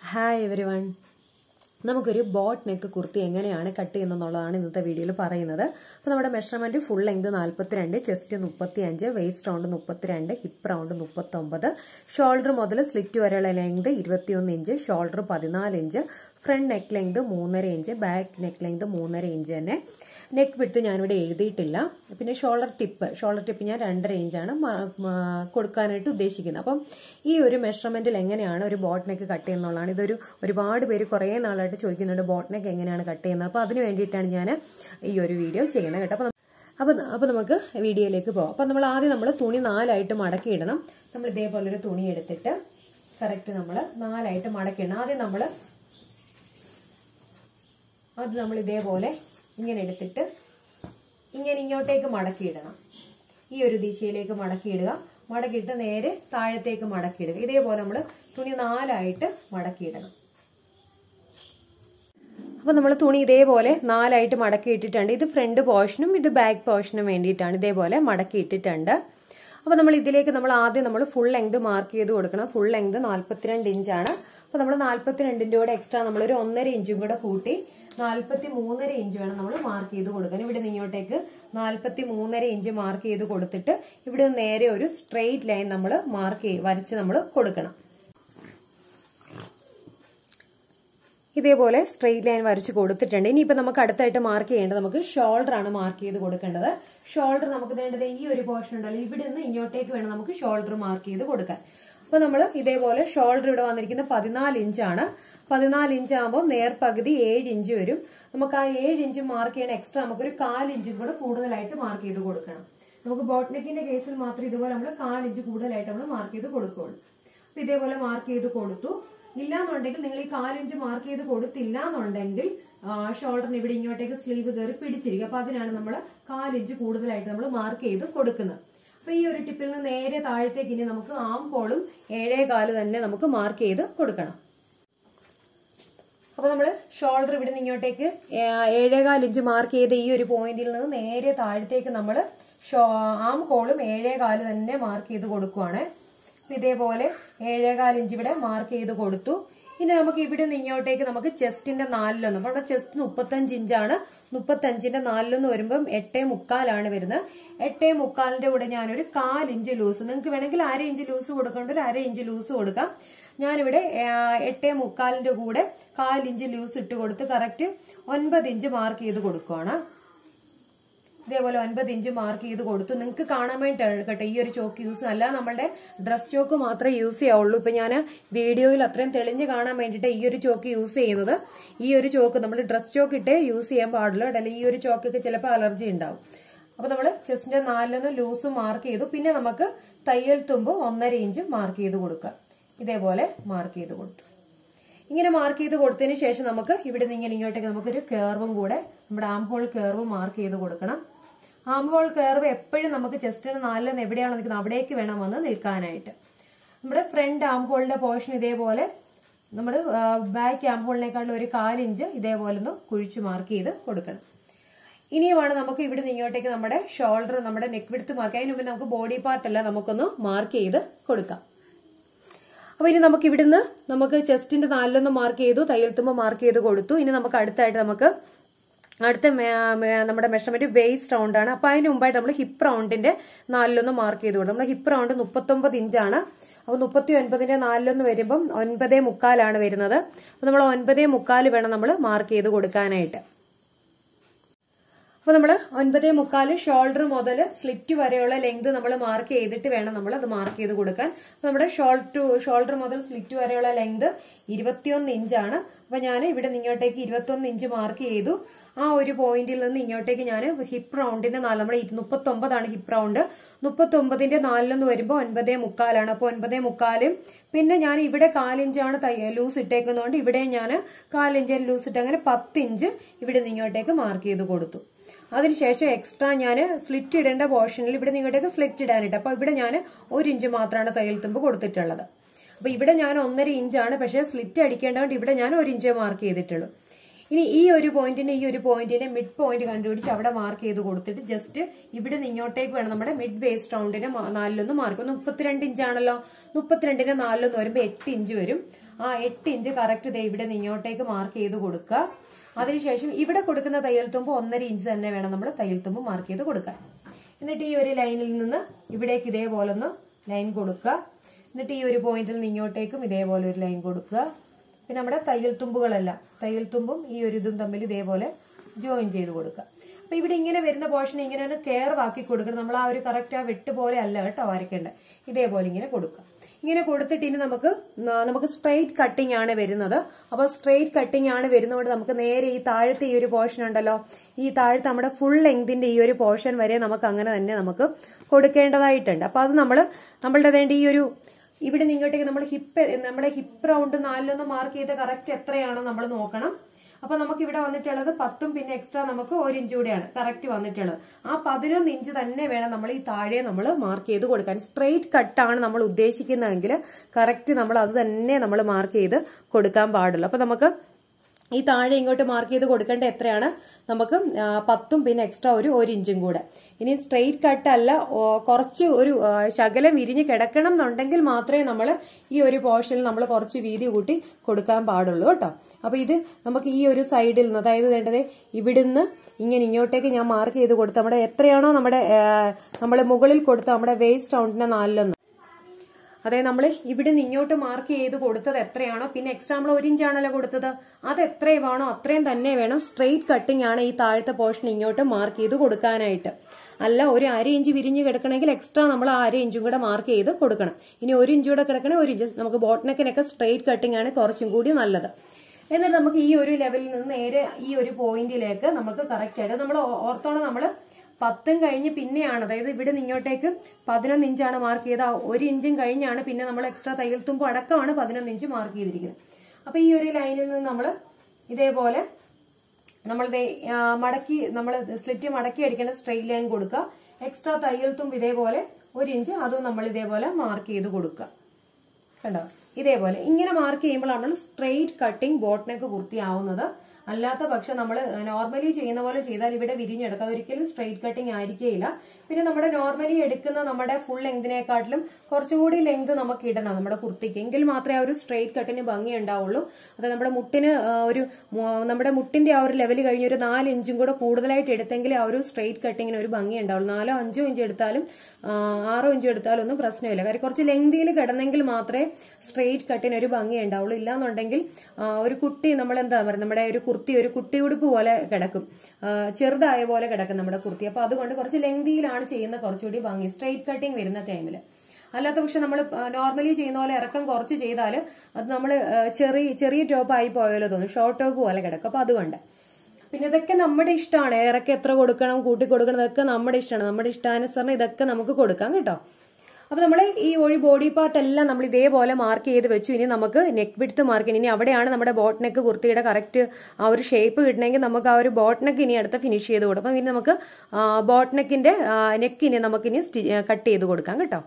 hi everyone നമുക്കൊരു boat neck kurti എങ്ങനെയാണ് cut ചെയ്യുന്നതെന്നുള്ളതാണ് ഇന്നത്തെ വീഡിയോയിൽ പറയുന്നത് അപ്പോൾ നമ്മുടെ മെഷർമെന്റ് ഫുൾ ലെങ്ത് നാൽപ്പത്തിരണ്ട് ചെസ്റ്റ് മുപ്പത്തി അഞ്ച് വേസ്റ്റ് റൗണ്ട് മുപ്പത്തിരണ്ട് ഹിപ്പ് റൗണ്ട് മുപ്പത്തൊമ്പത് ഷോൾഡർ മുതൽ സ്ലിറ്റ് വരെയുള്ള ലെങ്ത് ഇരുപത്തിയൊന്ന് ഇഞ്ച് ഷോൾഡർ പതിനാല് ഇഞ്ച് ഫ്രണ്ട് നെക്ക് ലെങ്ത് മൂന്നര ഇഞ്ച് ബാക്ക് നെക്ക് ലെങ്ത് മൂന്നര ഇഞ്ച് തന്നെ നെക്ക് വിട്ട് ഞാനിവിടെ എഴുതിയിട്ടില്ല പിന്നെ ഷോൾഡർ ടിപ്പ് ഷോൾഡർ ടിപ്പ് ഞാൻ രണ്ടര ഇഞ്ചാണ് കൊടുക്കാനായിട്ട് ഉദ്ദേശിക്കുന്നത് അപ്പം ഈ ഒരു മെഷർമെന്റിൽ എങ്ങനെയാണ് ഒരു ബോട്ട് നെക്ക് കട്ട് ചെയ്യുന്നതാണ് ഇതൊരു ഒരുപാട് പേര് കുറേ നാളായിട്ട് ചോദിക്കുന്നുണ്ട് ബോട്ട് നെക്ക് എങ്ങനെയാണ് കട്ട് ചെയ്യുന്നത് അപ്പോൾ അതിന് വേണ്ടിയിട്ടാണ് ഞാൻ ഈ ഒരു വീഡിയോ ചെയ്യുന്നത് കേട്ടോ അപ്പം അപ്പോൾ അപ്പോൾ നമുക്ക് വീഡിയോയിലേക്ക് പോകാം അപ്പം നമ്മൾ ആദ്യം നമ്മൾ തുണി നാലായിട്ട് മടക്കിയിടണം നമ്മൾ ഇതേപോലെ ഒരു തുണി എടുത്തിട്ട് കറക്റ്റ് നമ്മൾ നാലായിട്ട് മടക്കിയിടണം ആദ്യം നമ്മൾ അത് നമ്മൾ ഇതേപോലെ ഇങ്ങനെ എടുത്തിട്ട് ഇങ്ങനെ ഇങ്ങോട്ടേക്ക് മടക്കിയിടണം ഈ ഒരു ദിശയിലേക്ക് മടക്കിയിടുക മടക്കിയിട്ട് നേരെ താഴത്തേക്ക് മടക്കിയിടുക ഇതേപോലെ നമ്മൾ തുണി നാലായിട്ട് മടക്കിയിടണം അപ്പൊ നമ്മൾ തുണി ഇതേപോലെ നാലായിട്ട് മടക്കി ഇട്ടിട്ടുണ്ട് ഇത് ഫ്രണ്ട് പോർഷനും ഇത് ബാക്ക് പോർഷനും വേണ്ടിയിട്ടാണ് ഇതേപോലെ മടക്കി ഇട്ടിട്ടുണ്ട് അപ്പൊ നമ്മൾ ഇതിലേക്ക് നമ്മൾ ആദ്യം നമ്മൾ ഫുൾ ലെങ്ത് മാർക്ക് ചെയ്ത് കൊടുക്കണം ഫുൾ ലെങ്ത് നാല്പത്തിരണ്ട് ഇഞ്ചാണ് അപ്പൊ നമ്മൾ നാല്പത്തിരണ്ടിന്റെ കൂടെ എക്സ്ട്രാ നമ്മൾ ഒരു ഒന്നര ഇഞ്ചും കൂടെ കൂട്ടി നാൽപ്പത്തി മൂന്നര ഇഞ്ച് വേണം നമ്മൾ മാർക്ക് ചെയ്ത് കൊടുക്കാൻ ഇവിടെ നിന്ന് ഇങ്ങോട്ടേക്ക് നാൽപ്പത്തി മൂന്നര ഇഞ്ച് മാർക്ക് ചെയ്ത് കൊടുത്തിട്ട് ഇവിടെ നിന്ന് നേരെ ഒരു സ്ട്രെയിറ്റ് ലൈൻ നമ്മൾ മാർക്ക് വരച്ച് നമ്മൾ കൊടുക്കണം ഇതേപോലെ സ്ട്രെയിറ്റ് ലൈൻ വരച്ച് കൊടുത്തിട്ടുണ്ട് ഇനിയിപ്പോ നമുക്ക് അടുത്തായിട്ട് മാർക്ക് ചെയ്യേണ്ടത് നമുക്ക് ഷോൾഡർ ആണ് മാർക്ക് ചെയ്ത് കൊടുക്കേണ്ടത് ഷോൾഡർ നമുക്ക് വേണ്ടത് ഈ ഒരു പോർഷൻ ഉണ്ടല്ലോ ഇവിടെ നിന്ന് ഇങ്ങോട്ടേക്ക് വേണം നമുക്ക് ഷോൾഡർ മാർക്ക് ചെയ്ത് കൊടുക്കാൻ അപ്പൊ നമ്മൾ ഇതേപോലെ ഷോൾഡർ ഇവിടെ വന്നിരിക്കുന്നത് പതിനാല് ഇഞ്ചാണ് പതിനാല് ഇഞ്ച് ആകുമ്പോൾ നേർപകുതി ഏഴ് ഇഞ്ച് വരും നമുക്ക് ആ ഏഴ് ഇഞ്ച് മാർക്ക് ചെയ്യണം എക്സ്ട്രാ നമുക്കൊരു കാല് ഇഞ്ചും കൂടെ കൂടുതലായിട്ട് മാർക്ക് ചെയ്ത് കൊടുക്കണം നമുക്ക് ബോട്ട്നെക്കിന്റെ കേസിൽ മാത്രം ഇതുപോലെ നമ്മൾ കാലിഞ്ച് കൂടുതലായിട്ട് നമ്മൾ മാർക്ക് ചെയ്ത് കൊടുക്കുകയുള്ളൂ അപ്പൊ ഇതേപോലെ മാർക്ക് ചെയ്ത് കൊടുത്തു ഇല്ലാന്നുണ്ടെങ്കിൽ നിങ്ങൾ ഈ കാലിഞ്ച് മാർക്ക് ചെയ്ത് കൊടുത്തില്ല എന്നുണ്ടെങ്കിൽ ഷോൾഡറിന് ഇവിടെ ഇങ്ങോട്ടേക്ക് സ്ലീവ് കയറി പിടിച്ചിരിക്കും അപ്പൊ അതിനാണ് നമ്മൾ കാലിഞ്ച് കൂടുതലായിട്ട് നമ്മൾ മാർക്ക് ചെയ്ത് കൊടുക്കുന്നത് അപ്പൊ ഈ ഒരു ടിപ്പിൽ നിന്ന് നേരെ താഴത്തേക്ക് ഇനി നമുക്ക് ആം ഹോളും ഏഴേ കാല് തന്നെ നമുക്ക് മാർക്ക് ചെയ്ത് കൊടുക്കണം അപ്പൊ നമ്മൾ ഷോൾഡർ ഇവിടെ നിന്ന് ഇങ്ങോട്ടേക്ക് ഏഴേകാൽ ഇഞ്ച് മാർക്ക് ചെയ്ത ഈ ഒരു പോയിന്റിൽ നിന്ന് നേരെ താഴത്തേക്ക് നമ്മൾ ആം ഹോളും ഏഴേകാല് തന്നെ മാർക്ക് ചെയ്ത് കൊടുക്കുവാണ് ഇതേപോലെ ഏഴേകാൽ ഇഞ്ച് ഇവിടെ മാർക്ക് ചെയ്ത് കൊടുത്തു ഇനി നമുക്ക് ഇവിടെ നിന്ന് ഇങ്ങോട്ടേക്ക് നമുക്ക് ചെസ്റ്റിന്റെ നാലിലൊന്ന് അപ്പൊ ഇവിടെ ചെസ്റ്റ് മുപ്പത്തഞ്ച് ഇഞ്ചാണ് മുപ്പത്തഞ്ചിന്റെ നാലിലൊന്ന് വരുമ്പം എട്ടേ മുക്കാലാണ് വരുന്നത് എട്ടേ മുക്കാലിന്റെ കൂടെ ഞാനൊരു കാലിഞ്ച് ലൂസ് നിങ്ങൾക്ക് വേണമെങ്കിൽ അര ഇഞ്ച് ലൂസ് കൊടുക്കേണ്ട ഒരു അര ഇഞ്ച് ലൂസ് കൊടുക്കാം ഞാനിവിടെ എട്ടേ മുക്കാലിന്റെ കൂടെ കാലിഞ്ച് ലൂസ് ഇട്ട് കൊടുത്ത് കറക്റ്റ് ഒൻപത് ഇഞ്ച് മാർക്ക് ചെയ്ത് കൊടുക്കുവാണ് ഇതേപോലെ ഒൻപത് ഇഞ്ച് മാർക്ക് ചെയ്ത് കൊടുത്തു നിങ്ങൾക്ക് കാണാൻ വേണ്ടി കേട്ടോ ഈ ഒരു ചോക്ക് യൂസ് അല്ല നമ്മളുടെ ഡ്രസ് ചോക്ക് മാത്രമേ യൂസ് ചെയ്യാവുള്ളൂ ഇപ്പൊ ഞാൻ വീഡിയോയിൽ അത്രയും തെളിഞ്ഞ് കാണാൻ വേണ്ടിയിട്ട് ഈ ഒരു ചോക്ക് യൂസ് ചെയ്യുന്നത് ഈ ഒരു ചോക്ക് നമ്മൾ ഡ്രസ് ചോക്ക് ഇട്ടേ യൂസ് ചെയ്യാൻ പാടുള്ളൂ അല്ലെങ്കിൽ ഈ ഒരു ചോക്കൊക്കെ ചിലപ്പോൾ അലർജി ഉണ്ടാവും അപ്പൊ നമ്മൾ ചെസ്റ്റിന്റെ നാലിലൊന്ന് ലൂസ് മാർക്ക് ചെയ്തു പിന്നെ നമുക്ക് തയ്യൽ തുമ്പ് ഒന്നര ഇഞ്ച് മാർക്ക് ചെയ്ത് കൊടുക്കുക ഇതേപോലെ മാർക്ക് ചെയ്ത് കൊടുത്തു ഇങ്ങനെ മാർക്ക് ചെയ്ത് കൊടുത്തതിന് ശേഷം നമുക്ക് ഇവിടെ നിന്ന് ഇങ്ങനെ ഇങ്ങോട്ടേക്ക് നമുക്കൊരു കേർവും കൂടെ നമ്മുടെ ആം ഹോൾ കേർവ് മാർക്ക് ചെയ്ത് കൊടുക്കണം ആം ഹോൾ കേർവ് എപ്പോഴും നമുക്ക് ചെസ്റ്റിന് നാലിലെന്ന് എവിടെയാണോ നിൽക്കുന്നത് അവിടേക്ക് വേണം വന്ന് നിൽക്കാനായിട്ട് നമ്മുടെ ഫ്രണ്ട് ആം ഹോളിന്റെ പോർഷൻ ഇതേപോലെ നമ്മൾ ബാക്ക് ആം ഹോളിനേക്കാളും ഒരു കാലിഞ്ച് ഇതേപോലെ ഒന്ന് കുഴിച്ച് മാർക്ക് ചെയ്ത് കൊടുക്കണം ഇനിയുമാണ് നമുക്ക് ഇവിടെ നിന്ന് ഇങ്ങോട്ടേക്ക് നമ്മുടെ ഷോൾഡർ നമ്മുടെ നെക്ക് വിടുത്ത് മാർക്ക് അതിന് മുമ്പ് നമുക്ക് ബോഡി പാർട്ട് എല്ലാം നമുക്കൊന്ന് മാർക്ക് ചെയ്ത് കൊടുക്കാം അപ്പൊ ഇനി നമുക്ക് ഇവിടുന്ന് നമുക്ക് ചെസ്റ്റിന്റെ നാലിലൊന്ന് മാർക്ക് ചെയ്തു തയ്യൽത്തുമ്പോ മാർക്ക് ചെയ്ത് കൊടുത്തു ഇനി നമുക്ക് അടുത്തായിട്ട് നമുക്ക് അടുത്ത നമ്മുടെ മെഷർമെന്റ് വേസ്റ്റ് റൗണ്ട് ആണ് അപ്പൊ അതിന് മുമ്പായിട്ട് നമ്മൾ ഹിപ്പ് റൗണ്ടിന്റെ നാലിലൊന്ന് മാർക്ക് ചെയ്ത് കൊടുത്തു നമ്മുടെ ഹിപ്പ് റൗണ്ട് മുപ്പത്തൊമ്പത് ഇഞ്ചാണ് അപ്പൊ മുപ്പത്തി ഒൻപതിന്റെ നാലിലൊന്ന് വരുമ്പം ഒൻപതേ മുക്കാലാണ് വരുന്നത് അപ്പൊ നമ്മൾ ഒൻപതേ മുക്കാല് വേണം നമ്മൾ മാർക്ക് ചെയ്ത് കൊടുക്കാനായിട്ട് അപ്പൊ നമ്മൾ ഒൻപതേ മുക്കാല് ഷോൾഡർ മുതൽ സ്ലിറ്റ് വരെയുള്ള ലെങ്ത് നമ്മൾ മാർക്ക് ചെയ്തിട്ട് വേണം നമ്മൾ അത് മാർക്ക് ചെയ്ത് കൊടുക്കാൻ നമ്മുടെ ഷോൾ ടു ഷോൾഡർ മുതൽ സ്ലിറ്റ് വരെയുള്ള ലെങ്ത് ഇരുപത്തിയൊന്ന് ഇഞ്ചാണ് അപ്പൊ ഞാൻ ഇവിടെ ഇങ്ങോട്ടേക്ക് ഇരുപത്തൊന്ന് ഇഞ്ച് മാർക്ക് ചെയ്തു ആ ഒരു പോയിന്റിൽ നിന്ന് ഇങ്ങോട്ടേക്ക് ഞാൻ ഹിപ്പ് റൗണ്ടിന്റെ നാല് നമ്മുടെ മുപ്പത്തൊമ്പതാണ് ഹിപ്പ് റൗണ്ട് മുപ്പത്തൊമ്പതിന്റെ നാലിലൊന്ന് വരുമ്പോൾ ഒൻപതേ മുക്കാലാണ് അപ്പൊ ഒൻപതേ മുക്കാലും പിന്നെ ഞാൻ ഇവിടെ കാലിഞ്ചാണ് ലൂസ് ഇട്ടേക്കുന്നതുകൊണ്ട് ഇവിടെ ഞാൻ കാലിഞ്ച് ലൂസ് ഇട്ട് അങ്ങനെ പത്ത് ഇഞ്ച് ഇവിടെ നിന്ന് ഇങ്ങോട്ടേക്ക് മാർക്ക് ചെയ്ത് കൊടുത്തു അതിനുശേഷം എക്സ്ട്രാ ഞാൻ സ്ലിറ്റ് ഇടേണ്ട പോർഷനിൽ ഇവിടെ നിങ്ങോട്ടേക്ക് സ്ലിറ്റ് ഇടാനിട്ട് അപ്പൊ ഇവിടെ ഞാൻ ഒരു ഇഞ്ച് മാത്രമാണ് തയ്യൽ തുമ്പ് കൊടുത്തിട്ടുള്ളത് അപ്പൊ ഇവിടെ ഞാൻ ഒന്നര ഇഞ്ചാണ് പക്ഷേ സ്ലിറ്റ് അടിക്കേണ്ടതുകൊണ്ട് ഇവിടെ ഞാൻ ഒരു ഇഞ്ച് മാർക്ക് ചെയ്തിട്ടുള്ളൂ ഇനി ഈ ഒരു പോയിന്റിന് ഈ ഒരു പോയിന്റിനെ മിഡ് പോയിന്റ് കണ്ടുപിടിച്ച് അവിടെ മാർക്ക് ചെയ്ത് കൊടുത്തിട്ട് ജസ്റ്റ് ഇവിടെ നിന്ന് ഇങ്ങോട്ടേക്ക് വേണം നമ്മുടെ മിഡ് വേസ്റ്റ് റൗണ്ടിന് നാലിലൊന്ന് മാർക്ക് മുപ്പത്തിരണ്ട് ഇഞ്ചാണല്ലോ മുപ്പത്തിരണ്ടിന് നാലിലൊന്ന് വരുമ്പോൾ എട്ട് ഇഞ്ച് വരും ആ എട്ട് ഇഞ്ച് കറക്റ്റ് ദേ ഇവിടെ നിന്ന് ഇങ്ങോട്ടേക്ക് മാർക്ക് ചെയ്ത് കൊടുക്കുക അതിനുശേഷം ഇവിടെ കൊടുക്കുന്ന തയ്യൽ തുമ്പ് ഒന്നര ഇഞ്ച് തന്നെ വേണം നമ്മൾ തയ്യൽ തുമ്പ് മാർക്ക് ചെയ്ത് കൊടുക്കാൻ എന്നിട്ട് ഈ ഒരു ലൈനിൽ നിന്ന് ഇവിടേക്ക് ഇതേപോലെ ഒന്ന് ലൈൻ കൊടുക്കുക എന്നിട്ട് ഈ ഒരു പോയിന്റിൽ നിന്ന് ഇങ്ങോട്ടേക്കും ഇതേപോലെ ഒരു ലൈൻ കൊടുക്കുക പിന്നെ നമ്മുടെ തയ്യൽ തുമ്പുകളെല്ലാം തയ്യൽ തുമ്പും ഈ ഒരു ഇതും തമ്മിൽ ഇതേപോലെ ജോയിൻ ചെയ്ത് കൊടുക്കുക അപ്പൊ ഇവിടെ ഇങ്ങനെ വരുന്ന പോർഷൻ ഇങ്ങനെ ഒന്ന് കെയർ ആക്കി കൊടുക്കണം നമ്മൾ ആ ഒരു കറക്റ്റ് ആ വെട്ട് പോലെ അല്ല കേട്ടോ വരയ്ക്കേണ്ടത് ഇതേപോലെ ഇങ്ങനെ കൊടുക്കുക ഇങ്ങനെ കൊടുത്തിട്ട് ഇനി നമുക്ക് ന- നമുക്ക് സ്ട്രെയിറ്റ് കട്ടിംഗ് ആണ് വരുന്നത് അപ്പൊ സ്ട്രെയിറ്റ് കട്ടിംഗ് ആണ് വരുന്നതുകൊണ്ട് നമുക്ക് നേരെ ഈ താഴത്തെ ഈ ഒരു പോർഷൻ ഉണ്ടല്ലോ ഈ താഴത്തെ നമ്മുടെ ഫുൾ ലെങ്തിന്റെ ഈ ഒരു പോർഷൻ വരെ നമുക്ക് അങ്ങനെ തന്നെ നമുക്ക് കൊടുക്കേണ്ടതായിട്ടുണ്ട് അപ്പൊ അത് നമ്മൾ നമ്മളുടെ വേണ്ട ഈ ഒരു ഇവിടെ നിന്ന് ഇങ്ങോട്ടേക്ക് നമ്മൾ ഹിപ്പ് നമ്മുടെ ഹിപ്പ് റൗണ്ട് നാലിലൊന്ന് മാർക്ക് ചെയ്ത് കറക്റ്റ് എത്രയാണോ നമ്മൾ നോക്കണം അപ്പൊ നമുക്ക് ഇവിടെ വന്നിട്ടുള്ളത് പത്തും പിന്നെ എക്സ്ട്രാ നമുക്ക് ഒരു ഇഞ്ച് കൂടെയാണ് കറക്റ്റ് വന്നിട്ടുള്ളത് ആ പതിനൊന്ന് ഇഞ്ച് തന്നെ വേണം നമ്മൾ ഈ താഴെ നമ്മൾ മാർക്ക് ചെയ്ത് കൊടുക്കാൻ സ്ട്രെയിറ്റ് കട്ടാണ് നമ്മൾ ഉദ്ദേശിക്കുന്നതെങ്കിൽ കറക്റ്റ് നമ്മൾ അത് തന്നെ നമ്മൾ മാർക്ക് ചെയ്ത് കൊടുക്കാൻ പാടുള്ളൂ അപ്പൊ നമുക്ക് ഈ താഴെ ഇങ്ങോട്ട് മാർക്ക് ചെയ്ത് കൊടുക്കേണ്ട എത്രയാണ് നമുക്ക് ആ, പത്തും പിന്നെ എക്സ്ട്രാ ഒരു ഒരു ഇഞ്ചും കൂടെ ഇനി സ്ട്രെയിറ്റ് കട്ട് അല്ല ഓ, കുറച്ച് ഒരു ആ, ശകലം വിരിഞ്ഞ് കിടക്കണം എന്നുണ്ടെങ്കിൽ മാത്രമേ നമ്മൾ ഈ ഒരു പോർഷനിൽ നമ്മൾ കുറച്ച് വീതി കൂട്ടി കൊടുക്കാൻ പാടുള്ളൂ കേട്ടോ അപ്പൊ ഇത് നമുക്ക് ഈ ഒരു സൈഡിൽ നിന്ന് അതായത് വേണ്ടത് ഇവിടുന്ന് ഇങ്ങനെ ഇങ്ങോട്ടേക്ക് ഞാൻ മാർക്ക് ചെയ്ത് കൊടുത്ത് നമ്മുടെ എത്രയാണോ നമ്മുടെ നമ്മൾ മുകളിൽ കൊടുത്ത നമ്മുടെ വേസ്റ്റ് റൗണ്ടിന്റെ നാലിലൊന്ന് അതായത് നമ്മൾ ഇവിടെ നിന്ന് ഇങ്ങോട്ട് മാർക്ക് ചെയ്ത് കൊടുത്തത് എത്രയാണോ പിന്നെ എക്സ്ട്രാ നമ്മൾ ഒരു ഇഞ്ചാണല്ലോ കൊടുത്തത് അത് എത്രയും വേണോ അത്രയും തന്നെ വേണം സ്ട്രെയിറ്റ് കട്ടിംഗ് ആണ് ഈ താഴത്തെ പോർഷൻ ഇങ്ങോട്ട് മാർക്ക് ചെയ്ത് കൊടുക്കാനായിട്ട് അല്ല ഒരു അര ഇഞ്ച് വിരിഞ്ഞ് കിടക്കണമെങ്കിൽ എക്സ്ട്രാ നമ്മൾ ആ അര ഇഞ്ചും കൂടെ മാർക്ക് ചെയ്ത് കൊടുക്കണം ഇനി ഒരു ഇഞ്ച് കൂടെ കിടക്കണേ ഒരു ഇഞ്ച് നമുക്ക് ബോട്ട്നെക്കിനൊക്കെ സ്ട്രെയിറ്റ് കട്ടിംഗ് ആണ് കുറച്ചും കൂടി നല്ലത് എന്നിട്ട് നമുക്ക് ഈ ഒരു ലെവലിൽ നിന്ന് നേരെ ഈ ഒരു പോയിന്റിലേക്ക് നമുക്ക് കറക്റ്റ് ആയിട്ട് നമ്മൾ ഓർത്തോണം നമ്മൾ പത്തും കഴിഞ്ഞ് പിന്നെയാണ് അതായത് ഇവിടെ നിന്ന് ഇങ്ങോട്ടേക്ക് പതിനൊന്ന് ഇഞ്ചാണ് മാർക്ക് ചെയ്ത ഒരു ഇഞ്ചും കഴിഞ്ഞാണ് പിന്നെ നമ്മൾ എക്സ്ട്രാ തയ്യൽ തുമ്പ് അടക്കമാണ് പതിനൊന്ന് ഇഞ്ച് മാർക്ക് ചെയ്തിരിക്കുന്നത് അപ്പൊ ഈ ഒരു ലൈനിൽ നിന്ന് നമ്മൾ ഇതേപോലെ നമ്മൾ ദേ, ആ, മടക്കി നമ്മൾ സ്ലിറ്റ് മടക്കി അടിക്കേണ്ട സ്ട്രെയിറ്റ് ലൈൻ കൊടുക്കുക എക്സ്ട്രാ തയ്യൽ തുമ്പ് ഇതേപോലെ ഒരു ഇഞ്ച് അതും നമ്മൾ ഇതേപോലെ മാർക്ക് ചെയ്ത് കൊടുക്കുക കണ്ടോ ഇതേപോലെ ഇങ്ങനെ മാർക്ക് ചെയ്യുമ്പോൾ നമ്മൾ സ്ട്രെയിറ്റ് കട്ടിംഗ് ബോട്ടിനൊക്കെ കുർത്തിയാവുന്നത് അല്ലാത്ത പക്ഷം നമ്മൾ നോർമലി ചെയ്യുന്ന പോലെ ചെയ്താൽ ഇവിടെ വിരിഞ്ഞെടുക്കാം അതൊരിക്കലും സ്ട്രെയിറ്റ് കട്ടിംഗ് ആയിരിക്കുകയില്ല പിന്നെ നമ്മുടെ നോർമലി എടുക്കുന്ന നമ്മുടെ ഫുൾ ലെങ്തിനെക്കാട്ടിലും കുറച്ചും കൂടി ലെങ്ത് നമുക്ക് ഇടണം നമ്മുടെ കുർത്തിക്ക് എങ്കിൽ മാത്രമേ ആ ഒരു സ്ട്രെയിറ്റ് കട്ടിന് ഭംഗി ഉണ്ടാവുള്ളൂ അത് നമ്മുടെ മുട്ടിന് ആ, ഒരു മു- നമ്മുടെ മുട്ടിന്റെ ആ ഒരു ലെവൽ കഴിഞ്ഞ് ഒരു നാല് ഇഞ്ചും കൂടെ കൂടുതലായിട്ട് എടുത്തെങ്കിൽ ആ ഒരു സ്ട്രെയിറ്റ് കട്ടിങ്ങിന് ഒരു ഭംഗി ഉണ്ടാവുള്ളൂ നാലോ അഞ്ചോ ഇഞ്ച് എടുത്താലും ആ, ആറോ ഇഞ്ച് എടുത്താലും ഒന്നും പ്രശ്നമില്ല കാര്യം കുറച്ച് ലെങ്തിയിൽ കിടന്നെങ്കിൽ മാത്രമേ സ്ട്രെയിറ്റ് കട്ടിന് ഒരു ഭംഗി ഉണ്ടാവുള്ളൂ ഇല്ലാന്നുണ്ടെങ്കിൽ ആ, ഒരു കുട്ടി നമ്മൾ എന്താ പറയുക നമ്മുടെ ഒരു കുർത്തി ഒരു കുട്ടി ഉടുപ്പ് പോലെ കിടക്കും ആ, ചെറുതായ പോലെ കിടക്കും നമ്മുടെ കുർത്തി അപ്പൊ അതുകൊണ്ട് കുറച്ച് ലെങ്തിയിലാണ് ചെയ്യുന്ന കുറച്ചുകൂടി ഭംഗി സ്ട്രെയിറ്റ് കട്ടിങ് വരുന്ന ടൈമിൽ അല്ലാത്ത പക്ഷെ നമ്മൾ നോർമലി ചെയ്യുന്ന പോലെ ഇറക്കം കുറച്ച് ചെയ്താൽ അത് നമ്മൾ ചെറിയ ചെറിയ ടോപ്പ് ആയി പോയാലോ തോന്നും ഷോർട്ട് ടോപ്പ് പോലെ കിടക്കും അപ്പൊ അതുകൊണ്ട് പിന്നെ ഇതൊക്കെ നമ്മുടെ ഇഷ്ടമാണ് ഇറക്കം എത്ര കൊടുക്കണം കൂട്ടി കൊടുക്കണം ഇതൊക്കെ നമ്മുടെ ഇഷ്ടമാണ് നമ്മുടെ ഇഷ്ടാനുസരണം ഇതൊക്കെ നമുക്ക് കൊടുക്കാം കേട്ടോ അപ്പൊ നമ്മൾ ഈ ഒരു ബോഡി പാർട്ട് എല്ലാം നമ്മൾ ഇതേപോലെ മാർക്ക് ചെയ്ത് വെച്ചു ഇനി നമുക്ക് നെക്ക് വിടുത്ത് മാർക്ക് ചെയ്യണം ഇനി അവിടെയാണ് നമ്മുടെ ബോട്ട് നെക്ക് കുർത്തിയുടെ കറക്റ്റ് ആ ഒരു ഷേപ്പ് കിട്ടണമെങ്കിൽ നമുക്ക് ആ ഒരു ബോട്ട് നെക്ക് ഇനി അടുത്ത ഫിനിഷ് ചെയ്ത് കൊടുക്കും അപ്പൊ ഇനി നമുക്ക് ബോട്ട് നെക്കിന്റെ നെക്ക് ഇനി നമുക്ക് ഇനി കട്ട് ചെയ്ത് കൊടുക്കാം കേട്ടോ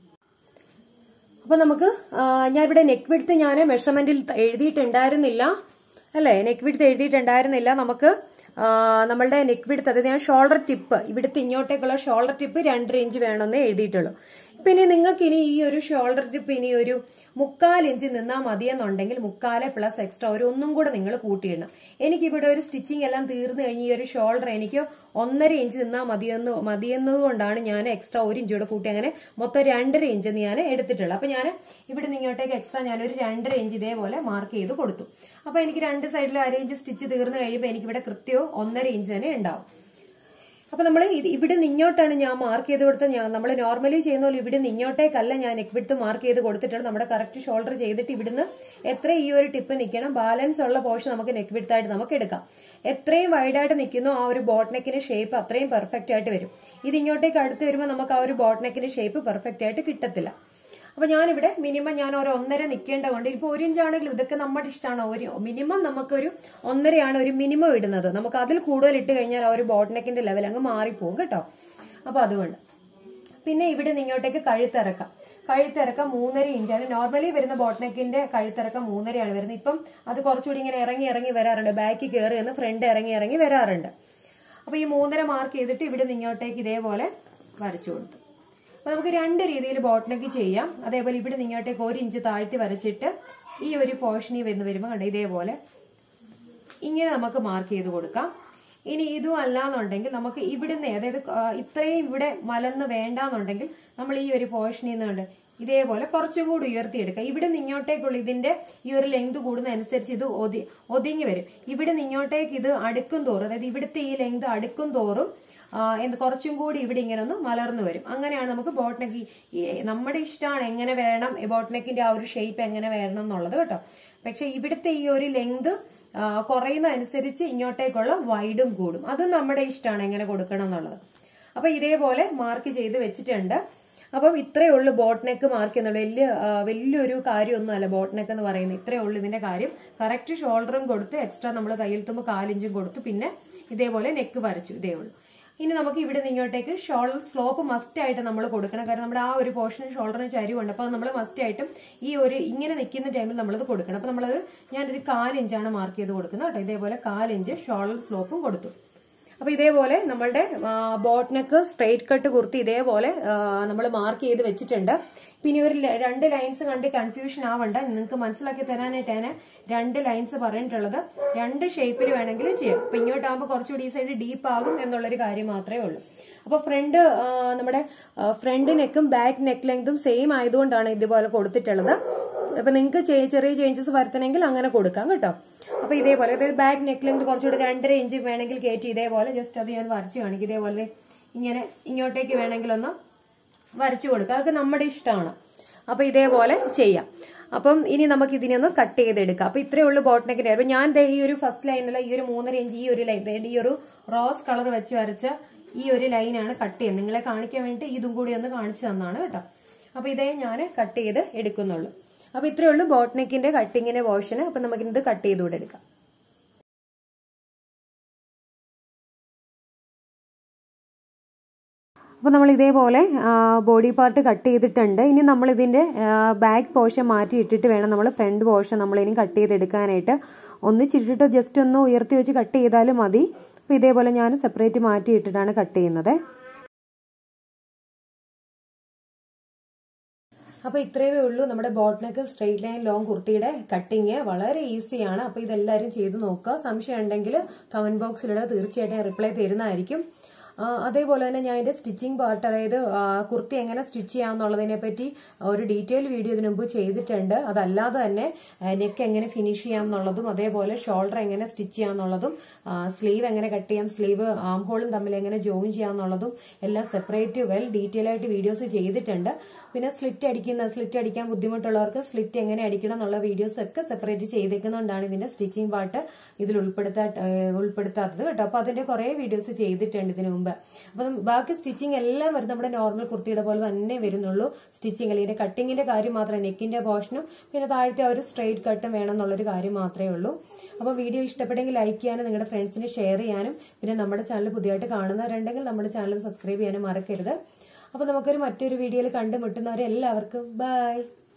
അപ്പൊ നമുക്ക് ആ, ഞാൻ ഇവിടെ നെക്ക് വിടുത്ത് ഞാൻ മെഷർമെന്റിൽ എഴുതിയിട്ടുണ്ടായിരുന്നില്ല അല്ലേ നെക്ക് വിടുത്ത് എഴുതിയിട്ടുണ്ടായിരുന്നില്ല നമുക്ക് ആ, നമ്മളുടെ നെക്ക് വിടുത്ത് അതായത് ഞാൻ ഷോൾഡർ ടിപ്പ് ഇവിടുത്തെ ഇങ്ങോട്ടേക്കുള്ള ഷോൾഡർ ടിപ്പ് രണ്ടര ഇഞ്ച് വേണമെന്ന് എഴുതിയിട്ടുള്ളൂ പിന്നെ നിങ്ങൾക്ക് ഇനി ഈ ഒരു ഷോൾഡർ ടിപ്പ് ഇനി ഒരു മുക്കാൽ ഇഞ്ച് നിന്നാൽ മതിയെന്നുണ്ടെങ്കിൽ മുക്കാല് പ്ലസ് എക്സ്ട്രാ ഒരു ഒന്നും കൂടെ നിങ്ങൾ കൂട്ടിയിടണം എനിക്കിവിടെ ഒരു സ്റ്റിച്ചിങ് എല്ലാം തീർന്നു കഴിഞ്ഞ് ഈ ഒരു ഷോൾഡർ എനിക്ക് ഒന്നര ഇഞ്ച് നിന്നാൽ മതിയെന്ന് മതിയെന്നതുകൊണ്ടാണ് ഞാൻ എക്സ്ട്രാ ഒരു ഇഞ്ച് കൂടെ കൂട്ടി അങ്ങനെ മൊത്തം രണ്ടര ഇഞ്ച് ഞാൻ എടുത്തിട്ടുള്ളത് അപ്പൊ ഞാൻ ഇവിടെ നിന്ന് ഇങ്ങോട്ടേക്ക് എക്സ്ട്രാ ഞാൻ ഒരു രണ്ടര ഇഞ്ച് ഇതേപോലെ മാർക്ക് ചെയ്ത് കൊടുത്തു അപ്പൊ എനിക്ക് രണ്ട് സൈഡിൽ അര ഇഞ്ച് സ്റ്റിച്ച് തീർന്നു കഴിയുമ്പോൾ എനിക്ക് ഇവിടെ കൃത്യവും ഒന്നര ഇഞ്ച് തന്നെ ഉണ്ടാവും അപ്പൊ നമ്മൾ ഇവിടെ നിന്ന് ഇങ്ങോട്ടാണ് ഞാൻ മാർക്ക് ചെയ്ത് കൊടുത്ത ഞാൻ നമ്മൾ നോർമലി ചെയ്യുന്ന പോലെ ഇവിടെ നിന്ന് ഇങ്ങോട്ടേക്കല്ല ഞാൻ നെക്ക് വിടുത്ത് മാർക്ക് ചെയ്ത് കൊടുത്തിട്ടാണ് നമ്മുടെ കറക്റ്റ് ഷോൾഡർ ചെയ്തിട്ട് ഇവിടുന്ന് എത്ര ഈ ഒരു ടിപ്പ് നിൽക്കണം ബാലൻസ് ഉള്ള പോർഷൻ നമുക്ക് നെക്ക് വിടുത്തായിട്ട് നമുക്ക് എടുക്കാം എത്രയും വൈഡായിട്ട് നിൽക്കുന്നോ ആ ഒരു ബോട്ട് നെക്കിന്റെ ഷേപ്പ് അത്രയും പെർഫെക്റ്റ് ആയിട്ട് വരും ഇത് ഇങ്ങോട്ടേക്ക് അടുത്ത് വരുമ്പോൾ നമുക്ക് ആ ഒരു ബോട്ട് നെക്കിന്റെ ഷേപ്പ് പെർഫെക്റ്റ് ആയിട്ട് കിട്ടത്തില്ല അപ്പൊ ഞാനിവിടെ മിനിമം ഞാൻ ഒരു ഒന്നര നിൽക്കേണ്ടതുകൊണ്ട് ഇപ്പൊ ഒരു ഇഞ്ചാണെങ്കിലും ഇതൊക്കെ നമ്മുടെ ഇഷ്ടമാണ് ഒരു മിനിമം നമുക്കൊരു ഒന്നരയാണ് ഒരു മിനിമം ഇടുന്നത് നമുക്ക് അതിൽ കൂടുതൽ ഇട്ട് കഴിഞ്ഞാൽ ആ ഒരു ബോട്ട്നെക്കിന്റെ ലെവൽ അങ്ങ് മാറിപ്പോകും കേട്ടോ അപ്പൊ അതുകൊണ്ട് പിന്നെ ഇവിടെ നിന്ന് ഇങ്ങോട്ടേക്ക് കഴുത്തിറക്കാം കഴുത്തിറക്കം മൂന്നര ഇഞ്ചാണ് നോർമലി വരുന്ന ബോട്ട്നെക്കിന്റെ കഴുത്തിറക്കം മൂന്നരയാണ് വരുന്നത് ഇപ്പം അത് കുറച്ചുകൂടി ഇങ്ങനെ ഇറങ്ങി ഇറങ്ങി വരാറുണ്ട് ബാക്കിൽ കയറി എന്ന് ഫ്രണ്ട് ഇറങ്ങി ഇറങ്ങി വരാറുണ്ട് അപ്പൊ ഈ മൂന്നര മാർക്ക് ചെയ്തിട്ട് ഇവിടെ നിന്ന് ഇങ്ങോട്ടേക്ക് ഇതേപോലെ വരച്ചു കൊടുത്തു അപ്പൊ നമുക്ക് രണ്ട് രീതിയിൽ ബോട്ടനക്ക് ചെയ്യാം അതേപോലെ ഇവിടെ നിന്ന് ഇങ്ങോട്ടേക്ക് ഒരു ഇഞ്ച് താഴ്ത്തി വരച്ചിട്ട് ഈ ഒരു പോർഷനിൽ വന്ന് വരുമ്പോൾ കണ്ട ഇതേപോലെ ഇങ്ങനെ നമുക്ക് മാർക്ക് ചെയ്ത് കൊടുക്കാം ഇനി ഇതും അല്ലാന്നുണ്ടെങ്കിൽ നമുക്ക് ഇവിടുന്ന് അതായത് ആ, ഇത്രയും ഇവിടെ മലന്ന് വേണ്ടാന്നുണ്ടെങ്കിൽ നമ്മൾ ഈ ഒരു പോർഷനിൽ നിന്ന് കണ്ട് ഇതേപോലെ കുറച്ചും കൂടി ഉയർത്തിയെടുക്കുക ഇവിടെ നിന്ന് ഇങ്ങോട്ടേക്കുള്ള ഇതിന്റെ ഈ ഒരു ലെങ്ത് കൂടുന്നതനുസരിച്ച് ഇത് ഒതി ഒതുങ്ങി വരും ഇവിടെ നിന്ന് ഇങ്ങോട്ടേക്ക് ഇത് അടുക്കും തോറും അതായത് ഇവിടുത്തെ ഈ ലെങ്ത് അടുക്കും തോറും ആ, എന്ത് കുറച്ചും കൂടി ഇവിടെ ഇങ്ങനെ ഒന്ന് മലർന്നു വരും അങ്ങനെയാണ് നമുക്ക് ബോട്ട്നെക്ക് നമ്മുടെ ഇഷ്ടമാണ് എങ്ങനെ വേണം ബോട്ട്നെക്കിന്റെ ആ ഒരു ഷേപ്പ് എങ്ങനെ വേണം എന്നുള്ളത് കേട്ടോ പക്ഷെ ഇവിടുത്തെ ഈ ഒരു ലെങ്ത് കുറയുന്ന അനുസരിച്ച് ഇങ്ങോട്ടേക്കുള്ള വൈഡും കൂടും അത് നമ്മുടെ ഇഷ്ടമാണ് എങ്ങനെ കൊടുക്കണം എന്നുള്ളത് അപ്പൊ ഇതേപോലെ മാർക്ക് ചെയ്ത് വെച്ചിട്ടുണ്ട് അപ്പം ഇത്രയേ ഉള്ളൂ ബോട്ട് നെക്ക് മാർക്ക് ചെയ്യുന്നുള്ളൂ വലിയ ആ, വലിയൊരു കാര്യമൊന്നും അല്ല ബോട്ട് നെക്ക് എന്ന് പറയുന്നത് ഇത്രയേ ഉള്ളൂ ഇതിന്റെ കാര്യം കറക്റ്റ് ഷോൾഡറും കൊടുത്ത് എക്സ്ട്രാ നമ്മൾ തയ്യൽ തുമ്പ് കാലിഞ്ചും കൊടുത്തു പിന്നെ ഇതേപോലെ നെക്ക് വരച്ചു ഇതേ ഉള്ളൂ ഇനി നമുക്ക് ഇവിടെ നിന്ന് ഇങ്ങോട്ടേക്ക് ഷോൾഡർ സ്ലോപ്പ് മസ്റ്റ് ആയിട്ട് നമ്മൾ കൊടുക്കണം കാരണം നമ്മുടെ ആ ഒരു പോർഷന് ഷോൾഡറിന് ചരിവുണ്ട് അപ്പൊ നമ്മൾ മസ്റ്റ് ആയിട്ടും ഈ ഒരു ഇങ്ങനെ നിൽക്കുന്ന ടൈമിൽ നമ്മളത് കൊടുക്കണം അപ്പൊ നമ്മളത് ഞാനൊരു കാലിഞ്ചാണ് മാർക്ക് ചെയ്ത് കൊടുക്കുന്നത് കേട്ടോ ഇതേപോലെ കാലിഞ്ച് ഷോൾഡർ സ്ലോപ്പും കൊടുത്തു അപ്പൊ ഇതേപോലെ നമ്മളുടെ boat neck straight cut kurti ഇതേപോലെ നമ്മൾ മാർക്ക് ചെയ്ത് വെച്ചിട്ടുണ്ട് പിന്നെ ഒരു ല- രണ്ട് ലൈൻസ് കണ്ട് കൺഫ്യൂഷൻ ആവണ്ട നിങ്ങൾക്ക് മനസ്സിലാക്കി തരാനായിട്ടാണ് രണ്ട് ലൈൻസ് പറഞ്ഞിട്ടുള്ളത് രണ്ട് ഷേപ്പിൽ വേണമെങ്കിലും ചെയ്യാം അപ്പൊ ഇങ്ങോട്ടാകുമ്പോൾ കുറച്ചുകൂടി ഈ സൈഡ് ഡീപ്പ് ആകും എന്നുള്ളൊരു കാര്യം മാത്രമേ ഉള്ളൂ അപ്പൊ ഫ്രണ്ട് നമ്മുടെ ഫ്രണ്ട് നെക്കും ബാക്ക് നെക്ക് ലെങ്തും സെയിം ആയതുകൊണ്ടാണ് ഇതുപോലെ കൊടുത്തിട്ടുള്ളത് അപ്പൊ നിങ്ങൾക്ക് ചെറിയ ചേഞ്ചസ് വരുത്തണമെങ്കിൽ അങ്ങനെ കൊടുക്കാം കേട്ടോ അപ്പൊ ഇതേപോലെ അതായത് ബാക്ക് നെക്ക് ലെങ്ത് കുറച്ചുകൂടി രണ്ടര ഇഞ്ച് വേണമെങ്കിൽ കയറ്റി ഇതേപോലെ ജസ്റ്റ് അത് ഞാൻ വരച്ച് കാണിക്കും ഇതേപോലെ ഇങ്ങനെ ഇങ്ങോട്ടേക്ക് വേണമെങ്കിൽ ഒന്ന് വരച്ചു കൊടുക്കുക അതൊക്കെ നമ്മുടെ ഇഷ്ടമാണ് അപ്പൊ ഇതേപോലെ ചെയ്യാം അപ്പം ഇനി നമുക്ക് ഇതിനെ ഒന്ന് കട്ട് ചെയ്തെടുക്കാം അപ്പൊ ഇത്രയേ ഉള്ളൂ ബോട്ട്നെക്കിന്റെ അപ്പൊ ഞാൻ ദേ ഈ ഒരു ഫസ്റ്റ് ലൈനിൽ ഈ ഒരു മൂന്നര ഇഞ്ച് ഈ ഒരു ലൈൻ ഈ ഒരു റോസ് കളർ വെച്ച് വരച്ച ഈ ഒരു ലൈനാണ് കട്ട് ചെയ്യുന്നത് നിങ്ങളെ കാണിക്കാൻ വേണ്ടി ഇതും കൂടി ഒന്ന് കാണിച്ചു തന്നാണ് കേട്ടോ അപ്പൊ ഇതേ ഞാൻ കട്ട് ചെയ്ത് എടുക്കുന്നുള്ളൂ അപ്പൊ ഇത്രയേ ഉള്ളൂ ബോട്ട്നെക്കിന്റെ കട്ടിങ്ങിന്റെ പോർഷന് അപ്പൊ നമുക്കിത് കട്ട് ചെയ്തുകൂടെ എടുക്കാം അപ്പോൾ നമ്മൾ ഇതേപോലെ ബോഡി പാർട്ട് കട്ട് ചെയ്തിട്ടുണ്ട് ഇനി നമ്മൾ ഇതിന്റെ ബാക്ക് പോർഷൻ മാറ്റി ഇട്ടിട്ട് വേണം നമ്മൾ ഫ്രണ്ട് പോർഷൻ നമ്മൾ ഇനി കട്ട് ചെയ്തെടുക്കാനായിട്ട് ഒന്നിച്ചിട്ടിട്ട് ജസ്റ്റ് ഒന്ന് ഉയർത്തി വെച്ച് കട്ട് ചെയ്താലും മതി അപ്പോൾ ഇതേപോലെ ഞാൻ സെപ്പറേറ്റ് മാറ്റി ഇട്ടിട്ടാണ് കട്ട് ചെയ്യുന്നത് അപ്പോൾ ഇത്രയേ ഉള്ളൂ നമ്മുടെ ബോട്ട്നെക്ക് സ്ട്രെയിറ്റ് ലൈൻ ലോങ് കുർത്തിയുടെ കട്ടിങ് വളരെ ഈസിയാണ് അപ്പോൾ ഇതെല്ലാവരും ചെയ്ത് നോക്കുക സംശയം ഉണ്ടെങ്കിൽ കമന്റ് ബോക്സിലിടുക തീർച്ചയായിട്ടും റിപ്ലൈ തരുന്നതായിരിക്കും ആ, അതേപോലെ തന്നെ ഞാൻ ഇതിന്റെ സ്റ്റിച്ചിങ് പാർട്ട് അതായത് ആ, കുർത്തി എങ്ങനെ സ്റ്റിച്ച് ചെയ്യാമെന്നുള്ളതിനെ പറ്റി ഒരു ഡീറ്റെയിൽ വീഡിയോ ഇതിനു മുമ്പ് ചെയ്തിട്ടുണ്ട് അതല്ലാതെ തന്നെ നെക്ക് എങ്ങനെ ഫിനിഷ് ചെയ്യാം എന്നുള്ളതും അതേപോലെ ഷോൾഡർ എങ്ങനെ സ്റ്റിച്ച് ചെയ്യാം എന്നുള്ളതും സ്ലീവ് എങ്ങനെ കട്ട് ചെയ്യാം സ്ലീവ് ആം ഹോളും തമ്മിൽ എങ്ങനെ ജോയിൻ ചെയ്യാം എന്നുള്ളതും എല്ലാം സെപ്പറേറ്റ് വെൽ ഡീറ്റെയിൽ ആയിട്ട് വീഡിയോസ് ചെയ്തിട്ടുണ്ട് പിന്നെ സ്ലിറ്റ് അടിക്കുന്ന സ്ലിറ്റ് അടിക്കാൻ ബുദ്ധിമുട്ടുള്ളവർക്ക് സ്ലിറ്റ് എങ്ങനെ അടിക്കണം എന്നുള്ള വീഡിയോസ് ഒക്കെ സെപ്പറേറ്റ് ചെയ്തേക്കുന്നതുകൊണ്ടാണ് ഇതിന്റെ സ്റ്റിച്ചിങ് പാർട്ട് ഇതിൽ ഉൾപ്പെടുത്താ ഏഹ് ഉൾപ്പെടുത്താത്തത് കേട്ടോ അപ്പൊ അതിന്റെ കുറെ വീഡിയോസ് ചെയ്തിട്ടുണ്ട് ഇതിനു മുമ്പ് അപ്പൊ ബാക്കി സ്റ്റിച്ചിങ് എല്ലാം വരുന്നത് നമ്മുടെ നോർമൽ കുർത്തിയുടെ പോലെ തന്നെ വരുന്നുള്ളൂ സ്റ്റിച്ചിങ് അല്ലെങ്കിൽ കട്ടിങ്ങിന്റെ കാര്യം മാത്രമേ നെക്കിന്റെ പോർഷനും പിന്നെ താഴത്തെ ആ ഒരു സ്ട്രെയിറ്റ് കട്ടും വേണം എന്നുള്ളൊരു കാര്യം മാത്രമേ ഉള്ളൂ അപ്പോൾ വീഡിയോ ഇഷ്ടപ്പെട്ടെങ്കിൽ ലൈക്ക് ചെയ്യാനും നിങ്ങളുടെ ഫ്രണ്ട്സിന് ഷെയർ ചെയ്യാനും പിന്നെ നമ്മുടെ ചാനൽ പുതിയതായിട്ട് കാണുന്നവരുണ്ടെങ്കിൽ നമ്മുടെ ചാനൽ സബ്സ്ക്രൈബ് ചെയ്യാനും മറക്കരുത് അപ്പോൾ നമുക്കൊരു മറ്റൊരു വീഡിയോയിൽ കണ്ടുമുട്ടുന്നവരെ എല്ലാവർക്കും ബൈ